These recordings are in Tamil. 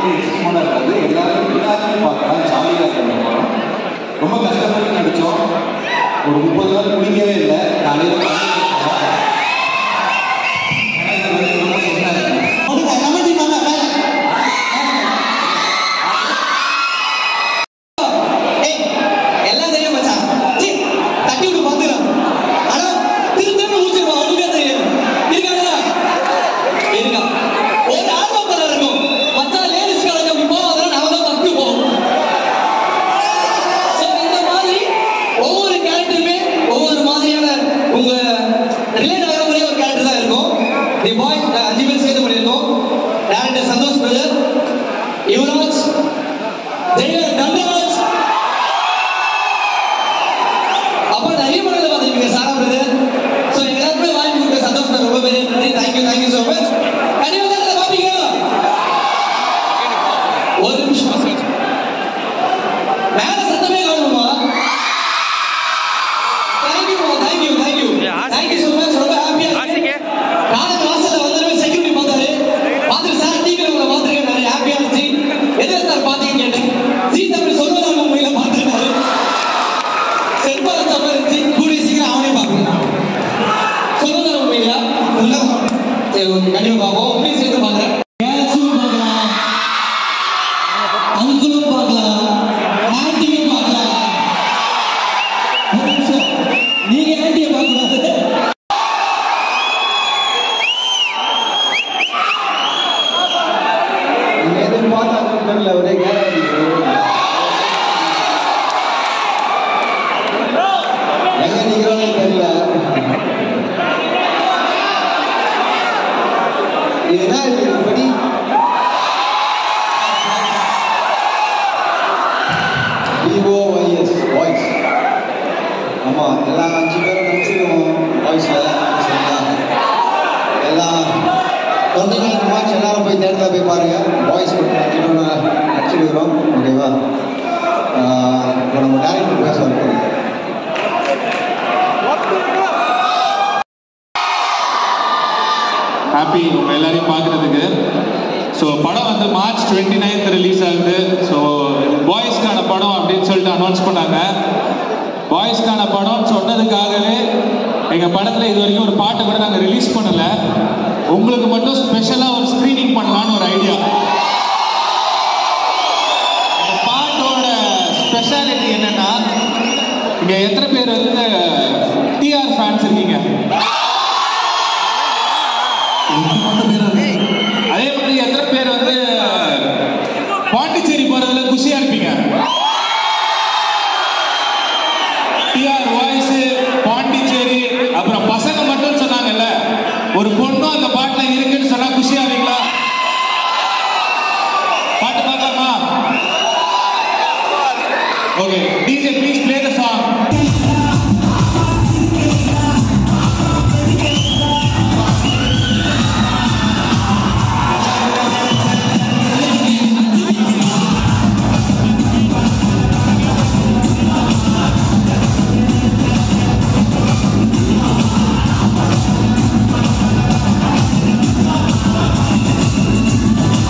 வந்து எக்ஸ்ட்ரீமான இருக்காது எல்லாரும் எல்லாருமே பார்க்கலாம் ஜாலியாக இருக்கிற படம் ரொம்ப கஷ்டப்பட்டு நடித்தோம் ஒரு முப்பது நாள் குளிக்கவே இல்லை காலையில் கமிட்டி மேல மேல ஏய் எல்லாம் தெரியும் மச்சான் சீ தட்டி விட்டு பாத்துக்கலாம் ஆனா திரு திரும்ப முடிச்சிருப்பா அவனுக்கே தெரியும் இருக்காடா இருக்கா ஒரு ஆல்பம் படம் இருக்கும் மச்சான் லேடிஸ் காலேஜ் அப்படி போவாங்க நாம தான் தப்பி போவோம் So, இந்த மாதிரி ஒவ்வொரு கேரக்டருமே ஒவ்வொரு மாதிரியான உங்க ரிலேட் ஆகிற மாதிரியே ஒரு கேரக்டர் தான் இருக்கும் தி பாய்ஸ் அஞ்சு பேர் சேர்ந்து பண்ணியிருக்கோம் டேரக்டர் சந்தோஷ் பிரதர் யுவராஜ் ஜெயலர் தண்டராஜ் அப்புறம் நிறைய படங்கள் பார்த்துருக்கீங்க சாரா பிரதர் ஸோ எல்லாருமே வாங்கி கொடுத்த சந்தோஷ் brother ரொம்ப பெரிய நன்றி தேங்க்யூ தேங்க்யூ ஸோ மச் கண்டிப்பாக தான் பார்ப்பீங்களா ஒரு நிமிஷம் மேல சத்தமே காணுமா thank you thank you thank you thank you so much ரொம்ப ஹாப்பியா இருக்கு காலேஜ் வாசல்ல வந்ததுமே செக்யூரிட்டி பார்த்தாரு பார்த்துட்டு சார் டிவியில் உங்களை பார்த்துருக்கேன் நிறைய ஹாப்பியா இருந்துச்சு எதிர சார் பார்த்தீங்கன்னு கேட்டேன் ஜி தமிழ் சொல்வதாக உண்மையில பார்த்துருக்காரு செல்வா தப்பா இருந்துச்சு கூடிய சீக்கிரம் அவனே பார்க்கணும் சொல்வதாக உண்மையில நல்லா சரி ஓகே கண்டிப்பா பார்ப்போம் உங்களையும் சேர்த்து பார்க்குறேன் கேட்சும் பார்க்கலாம் அங்குளும் பார்க்கலாம் ஆன்டியும் பார்க்கலாம் ஒரு நிமிஷம் நீங்க ஆன்டியை பார்க்கக்கூடாது நீங்கள் எதிர்பார்த்த தெரியல ஒரே கேரண்டி எங்க நிக்கிறோம்னு தெரியல இது என்ன இது படி விஓஒய்எஸ் வாய்ஸ் ஆமாம் எல்லா அஞ்சு பேரும் நடிச்சிருக்கோம் வாய்ஸில் எல்லாம் டுவெண்ட்டி நைன் மார்ச் எல்லாரும் போய் தேட்டரில் போய் பாருங்க வாய்ஸ் மட்டும் நடிக்கணும்னு நடிச்சிருக்கிறோம் ஓகேவா ஆஹ் இப்போ நம்ம டேரக்டர் பேச இருக்கோம் ஹாப்பி உங்க எல்லாரையும் பார்க்கறதுக்கு ஸோ படம் வந்து மார்ச் டுவெண்ட்டி நைன்த் ரிலீஸ் ஆகுது ஸோ பாய்ஸ்க்கான படம் அப்படின்னு சொல்லிட்டு அனௌன்ஸ் பண்ணாங்க பாய்ஸ்க்கான படம்னு சொன்னதுக்காகவே எங்கள் படத்தில் இது வரைக்கும் ஒரு பாட்டை கூட நாங்கள் ரிலீஸ் பண்ணலை உங்களுக்கு மட்டும் ஸ்பெஷலாக ஒரு ஸ்க்ரீனிங் பண்ணலான்னு ஒரு ஐடியா இந்த பாட்டோட ஸ்பெஷாலிட்டி என்னன்னா இங்கே எத்தனை பேர் வந்து டிஆர் ஃபேன்ஸ் இருக்கீங்க அதே மாதிரி எத்தனை பேர் வந்து பாண்டிச்சேரி போறதுல குஷியா இருப்பீங்க டிஆர் வாய்ஸ் பாண்டிச்சேரி அப்புறம் பசங்க மட்டும் சொன்னாங்கல்ல ஒரு பொண்ணும் அந்த பாட்டுல இருக்குன்னு சொன்னா குஷியா இருக்கீங்களா பாட்டு பார்க்கலாமா okay DJ please play the song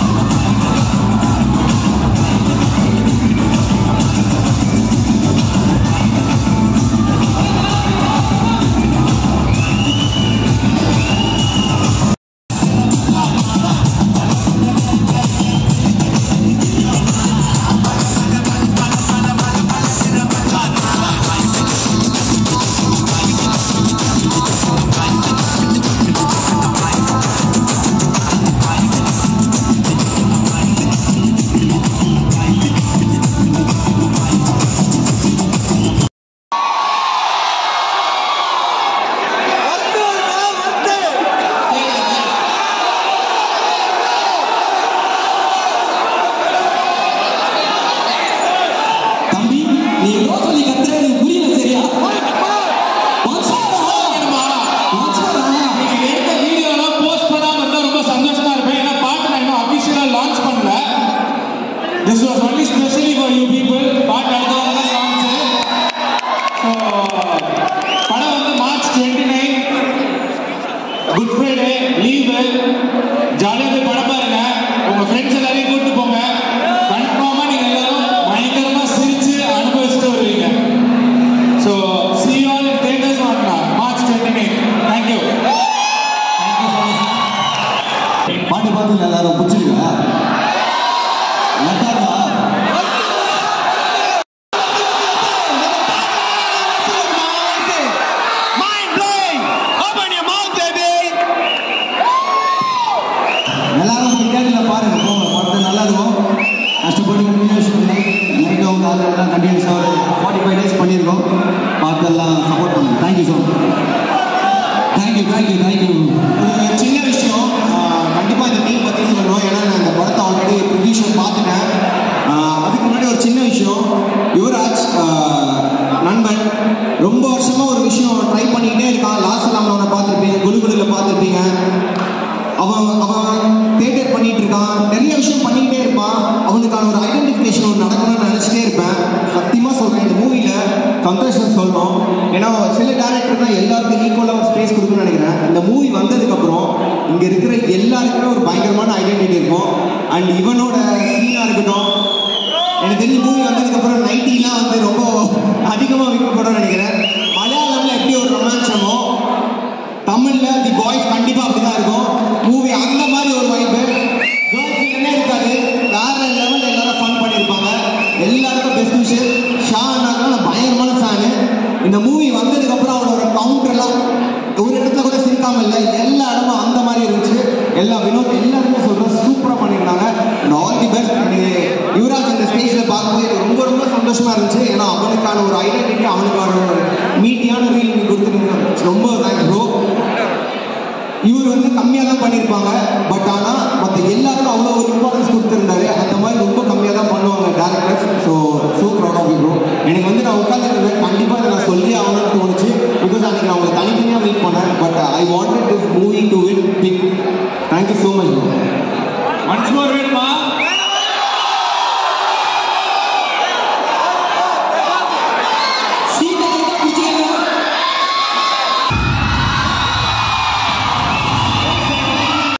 Thank நிறைய விஷயம் பண்ணிக்கிட்டே இருப்பான் அவனுக்கான ஒரு ஐடென்டிஃபிகேஷன் ஒன்று நடக்கணும்னு நினச்சிட்டே இருப்பேன் சத்தியமாக சொல்கிறேன் இந்த மூவியில் சந்தோஷம் சொல்லணும் ஏன்னா சில டேரக்டர் தான் எல்லாருக்கும் ஈக்குவலாக ஒரு ஸ்பேஸ் கொடுக்கணும்னு நினைக்கிறேன் இந்த மூவி வந்ததுக்கப்புறம் இங்கே இருக்கிற எல்லாருக்குமே ஒரு பயங்கரமான ஐடென்டிட்டி இருக்கும் அண்ட் இவனோட சீனாக இருக்கட்டும் எனக்கு தெரிஞ்ச மூவி வந்ததுக்கப்புறம் நைட்டிலாம் வந்து ரொம்ப அதிகமாக விற்கப்படும்னு நினைக்கிறேன் மலையாளம்ல எப்படி ஒரு ரொமான்ஸமோ தமிழ்ல தி பாய்ஸ் கண்டிப்பா அப்படிதான் இருக்கும் மூவி அந்த மாதிரி ஒரு வைப்பு கேர்ள்ஸ் இல்லைன்னே இருக்காது வேற லெவல் எல்லாரும் ஃபன் பண்ணியிருப்பாங்க எல்லாருக்கும் பெஸ்ட் விஷயம் ஷா அண்ணாக்கா நான் பயங்கரமான ஃபேனு இந்த மூவி வந்ததுக்கு அப்புறம் அவனோட கவுண்டர்லாம் ஒரு இடத்துல கூட சிரிக்காம இல்லை எல்லா இடமும் அந்த மாதிரி இருந்துச்சு எல்லா வினோத் எல்லாருமே சொல்றேன் சூப்பராக பண்ணியிருந்தாங்க ஆல் தி பெஸ்ட் யுவராஜ் இந்த ஸ்டேஜில் பார்க்கும்போது எனக்கு ரொம்ப ரொம்ப சந்தோஷமா இருந்துச்சு ஏன்னா அவனுக்கான ஒரு ஐடென்டிட்டி அவனுக்கான ஒரு மீட்டியான ரீல் நீ கொடுத்துருக்கீங்க ரொம்ப தேங்க்ஸ் ப்ரோ இவர் வந்து கம்மியாக தான் பண்ணியிருப்பாங்க பட் ஆனால் மற்ற எல்லாருக்கும் அவ்வளோ ஒரு இம்பார்ட்டன்ஸ் கொடுத்துருந்தாரு அந்த மாதிரி ரொம்ப கம்மியாக தான் பண்ணுவாங்க directors so so proud of bro எனக்கு வந்து நான் உட்காந்துருந்தேன் கண்டிப்பாக இதை நான் சொல்லி ஆகணும்னு தோணுச்சு பிகாஸ் அன்றைக்கி நான் அவங்களை தனித்தனியாக மீட் பண்ணேன் but I wanted this movie to win big thank you so much bro once more வேணுமா